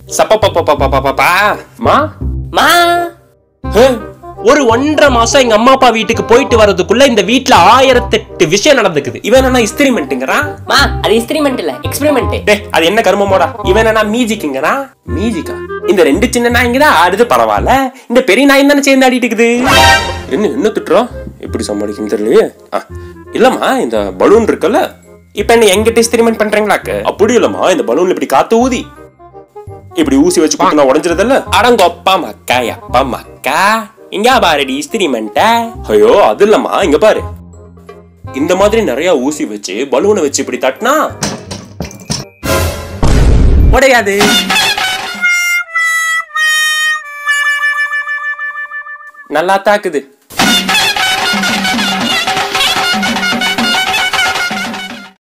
சப்பப்பப்பப்பப்பப்பா மா மா ஹே, ஒரு ஒன்றரை மாசம் எங்க அம்மா அப்பா வீட்டுக்கு போயிட்டு வர்றதுக்குள்ள இந்த வீட்ல ஆயிரத்தெட்டு விஷயம் நடந்துக்குது இவன் என்ன எக்ஸ்பெரிமெண்ட்டுங்கிறான் மா அது எக்ஸ்பெரிமெண்ட் இல்ல எக்ஸ்பெரிமெண்ட் டே அது என்ன கருமமோடா இவன் என்ன மியூசிக்குங்கிறான் மியூசிக்கா இந்த ரெண்டு சின்ன நாய்ங்க தான் ஆடுது பரவாயில்ல இந்த பெரிய நாய் தானே சேர்ந்து ஆடிட்டு இருக்குது என்ன என்ன திட்டுறோம் எப்படி சமாளிக்கணும் தெரியலையே ஆ, இல்லம்மா இந்த பலூன் இருக்குல்ல இப்ப என்ன எங்கிட்ட எக்ஸ்பெரிமெண்ட் பண்றீங்களாக்கு அப்படி இல்லம்மா இந்த பலூன்ல இப்படி காத்து ஊதி இப்படி ஊசி வச்சு குத்துனா உடஞ்சிருதல்ல அடங்கொப்பா மக்கா எப்பா மக்கா இங்க பாருடி எக்ஸ்பெரிமெண்ட்ட ஐயோ அது இல்லம்மா இங்க பாரு இந்த மாதிரி நிறைய ஊசி வச்சு பலூனை வச்சு இப்படி தட்டினா உடையாது நல்லா தாக்குது